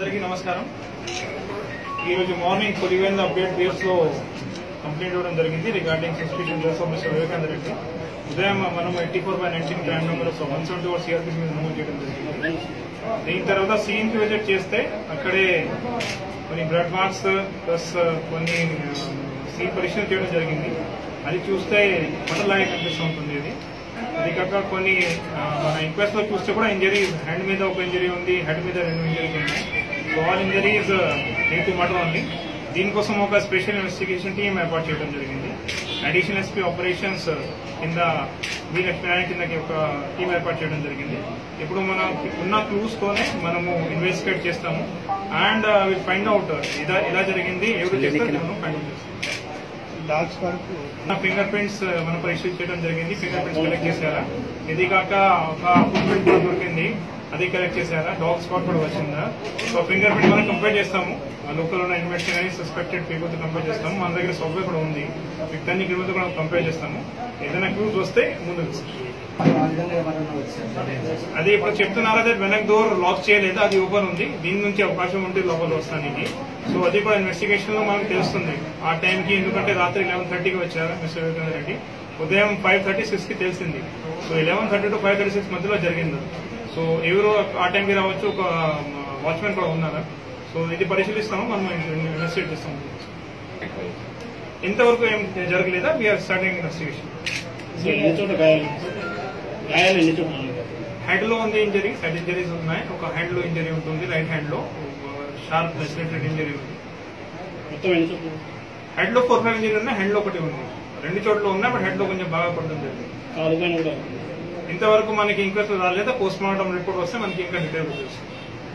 అందరికీ నమస్కారం ఈరోజు మార్నింగ్ కొలివేంద అప్డేట్ బేస్ లో కంప్లైంట్ ఇవ్వడం జరిగింది regarding suspicion death of mister Vivekananda Reddy ఉదయం మనం eighty four by nineteen crime number one seventy four CrPC మీద నమోదు చేయడం జరిగింది దీని తర్వాత సీన్ కి విజిట్ చేస్తే అక్కడే కొన్ని బ్లడ్ మార్క్స్ ప్లస్ కొన్ని సీన్ పరీక్షలు చేయడం జరిగింది అది చూస్తే మటలాగే కనిపిస్తూ ఉంటుంది ఇది అది కాక కొన్ని ఆ, మన ఇంక్వెస్ట్ లో చూస్తే కూడా ఇంజరీస్ హ్యాండ్ మీద ఒక ఇంజరీ ఉంది హెడ్ మీద రెండు ఇంజరీస్ ఉన్నాయి సో ఆల్ ఇంజరీస్ డే టు మటర్ ఓన్లీ దీనికోసం ఒక స్పెషల్ ఇన్వెస్టిగేషన్ టీం ఏర్పాటు చేయడం జరిగింది అడిషనల్ ఎస్పీ ఆపరేషన్స్ కింద మీ లక్ష్మీ కిందకి ఒక టీం ఏర్పాటు చేయడం జరిగింది ఇప్పుడు మనం ఉన్న క్లూస్ తోనే మనము ఇన్వెస్టిగేట్ చేస్తాము అండ్ విల్ ఫైండ్ అవుట్ ఇలా ఇలా జరిగింది ఎవరు చేస్తారు మనం ఫైండ్ అవుట్ చేస్తాం డాగ్స్ వరకు నా ఫింగర్ ప్రింట్స్ మనం పరీక్ష చేయడం జరిగింది ఫింగర్ ప్రింట్స్ కలెక్ట్ చేశారా ఇది కాక ఒక ఫుట్ ప్రింట్ కూడా దొరికింది అది కలెక్ట్ చేశారా డాగ్ స్పాట్ కూడా వచ్చిందా సో ఫింగర్ ప్రింట్ మనం కంపేర్ చేస్తాము లోకల్ ఉన్న ఇన్వెస్టిగేషన్ కానీ సస్పెక్టెడ్ పీపుల్ తో కంపేర్ చేస్తాము మన దగ్గర సాఫ్ట్వేర్ కూడా ఉంది మిగతా క్రిమినల్ కూడా కంపేర్ చేస్తాము ఏదైనా క్లూస్ వస్తే ముందుకు తీసుకుంటాం. ఆ విధంగా ఎవరైనా వచ్చారు అది ఇప్పుడు చెప్తున్నారు అదే వెనక్ డోర్ లాక్ చేయలేదు అది ఓపెన్ ఉంది దీని నుంచి అవకాశం ఉంటే లోపల వస్తానికి సో అది కూడా ఇన్వెస్టిగేషన్ లో మనకు తెలుస్తుంది ఆ టైంకి ఎందుకంటే రాత్రి లెవెన్ థర్టీకి వచ్చారు మిస్టర్ వివేకానంద రెడ్డి ఉదయం ఫైవ్ థర్టీ సిక్స్ కి తెలిసింది so eleven thirty to five thirty six మధ్యలో జరిగింది సో ఎవరు ఆ టైంకి రావచ్చు ఒక వాచ్మెన్ కూడా ఉన్నారా సో ఇది పరిశీలిస్తాము మనం ఇన్వెస్టిగేట్ చేస్తాము ఇంతవరకు ఏం జరగలేదా వీఆర్ స్టార్టింగ్ ఇన్వెస్టిగేషన్ ఎన్ని చోట్ల గాయాలు గాయాలు ఎన్ని చోట్ల హెడ్ లో ఉంది ఇంజరీ హెడ్ ఇంజరీస్ ఉన్నాయి ఒక హ్యాండ్ లో ఇంజరీ ఉంటుంది రైట్ హ్యాండ్ లో షార్ప్ రెస్పిరేటెడ్ ఇంజరీ ఉంది మొత్తం ఎన్ని చోట్ల హెడ్ లో ఫోర్ ఫైవ్ ఇంజరీ ఉన్నాయి హ్యాండ్ లో ఒకటి ఉంది రెండు చోట్ల ఉన్నాయి బట్ హెడ్ లో కొంచెం బాగా పడడం జరిగింది కాలు పైన కూడా ఇంతవరకు మనకి ఇంక్వెస్ట్ రాలేదా పోస్ట్ మార్టం రిపోర్ట్ వస్తే మనకి ఇంకా డీటెయిల్ తెలుస్తుంది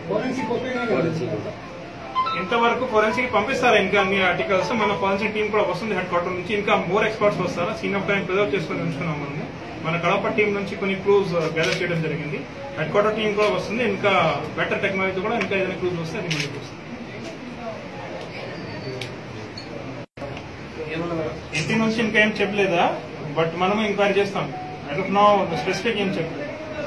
ఇంతవరకు ఫోరెన్సిక్ పంపిస్తారా ఇంకా అన్ని ఆర్టికల్స్ మన ఫోరెన్సిక్ టీం కూడా వస్తుంది హెడ్ క్వార్టర్ నుంచి ఇంకా మోర్ ఎక్స్పర్ట్స్ వస్తారా సీన్ ఆఫ్ టైం ప్రిజర్వ్ చేసుకుని ఉంచుకున్నాం మనము మన కడప టీం నుంచి కొన్ని క్లూస్ గ్యాదర్ చేయడం జరిగింది హెడ్ క్వార్టర్ టీం కూడా వస్తుంది ఇంకా బెటర్ టెక్నాలజీ కూడా ఇంకా ఏదైనా క్లూస్ వస్తే అది ముందుకు వస్తుంది ఇంటి నుంచి ఇంకా ఏం చెప్పలేదా బట్ మనము ఎంక్వైరీ చేస్తాం ఐ డోంట్ నో స్పెసిఫిక్ ఏం చెప్పలేదు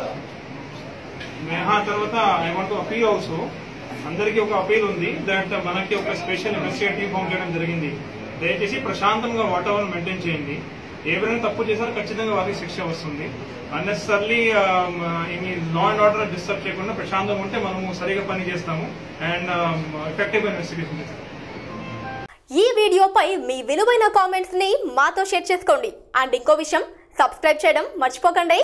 ఆ తర్వాత ఐ వాంట్ అపీల్ ఆల్సో అందరికీ ఒక అపీల్ ఉంది దట్ మనకి ఒక స్పెషల్ ఇన్వెస్టిగేటివ్ ఫామ్ చేయడం జరిగింది దయచేసి ప్రశాంతంగా వాతావరణం మెయింటైన్ చేయండి ఎవరైనా తప్పు చేశారో ఖచ్చితంగా వారికి శిక్ష వస్తుంది అన్నెసర్లీ ఈ లా అండ్ ఆర్డర్ డిస్టర్బ్ చేయకుండా ప్రశాంతంగా ఉంటే మనము సరిగా పని చేస్తాము అండ్ ఎఫెక్టివ్ ఇన్వెస్టిగేషన్ చేస్తాము ఈ వీడియోపై మీ విలువైన కామెంట్స్ ని మాతో షేర్ చేసుకోండి అండ్ ఇంకో విషయం సబ్స్క్రైబ్ చేయడం మర్చిపోకండి